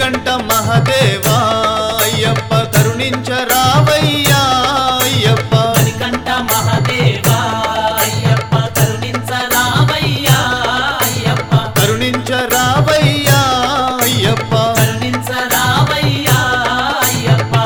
మణికంఠ మహదేవా అయ్యప్ప కరుణించరావయ్యా అయ్యప్ప మణికంఠ మహదేవా అయ్యప్ప కరుణించరావయ్యా అయ్యప్ప కరుణించరావయ్యా అయ్యప్ప కరుణించరావయ్యా అయ్యప్ప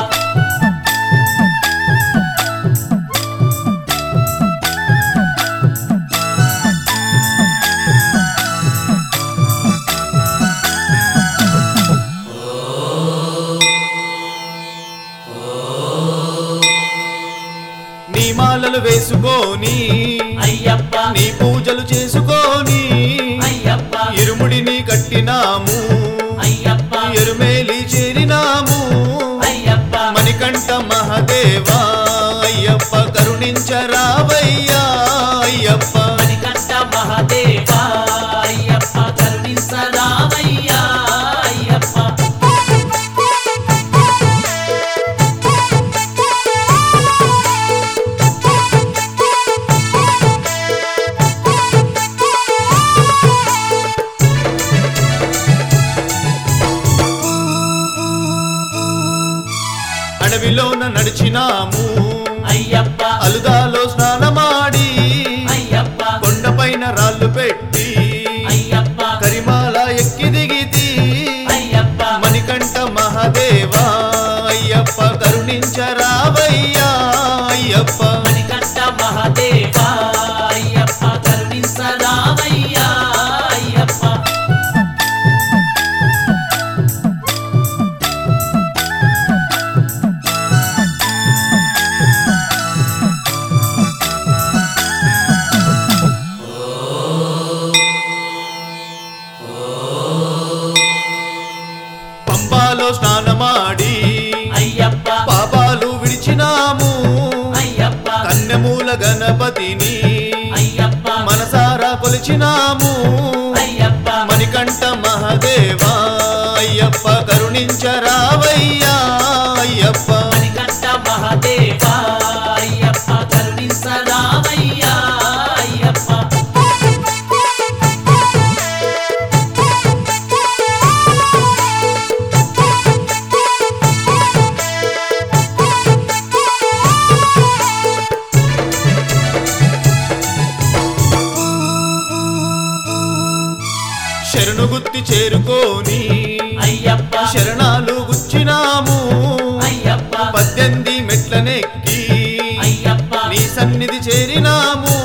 నీ మాలలు వేసుకొని అయ్యప్ప నీ పూజలు చేసుకొని అయ్యప్ప ఇరుముడిని కట్టినాము అయ్యప్ప ఎరుమేలి చేరినాము అయ్యప్ప మణికంఠ మహదేవా అయ్యప్ప కరుణించరావయ్యా అయ్యప్ప మణికంఠ మహదేవా అయ్యప్ప కరుణించరావయ్యా అయ్యప్ప అడవిలోన నడిచినాము అయ్యప్ప అలుదాలో స్నానమాడి అయ్యప్ప కొండపైన రాళ్ళు పెట్టి అయ్యప్ప కరిమాల ఎక్కి దిగితి అయ్యప్ప మణికంఠ మహదేవా అయ్యప్ప కరుణించరావయ్యా అయ్యప్ప మణికంఠ మహదేవా అయ్యప్ప కరుణించరావయ్యా అయ్యప్ప పంబాలో స్నానమాడి అయ్యప్ప పాపాలు విడిచినాము అయ్యప్ప కన్నెమూల గణపతిని అయ్యప్ప మనసారా కొలిచినాము అయ్యప్ప మణికంఠ మహదేవా అయ్యప్ప కరుణించరావయ్యా అయ్యప్ప మణికంఠ మహదేవా అయ్యప్ప కరుణించరావయ్యా అయ్యప్ప శరణు గుత్తి చేరుకోని అయ్యప్ప శరణాలు గుచ్చినాము అయ్యప్ప పద్దెనిమిది మెట్లనెక్కి అయ్యప్ప నీ సన్నిధి చేరినాము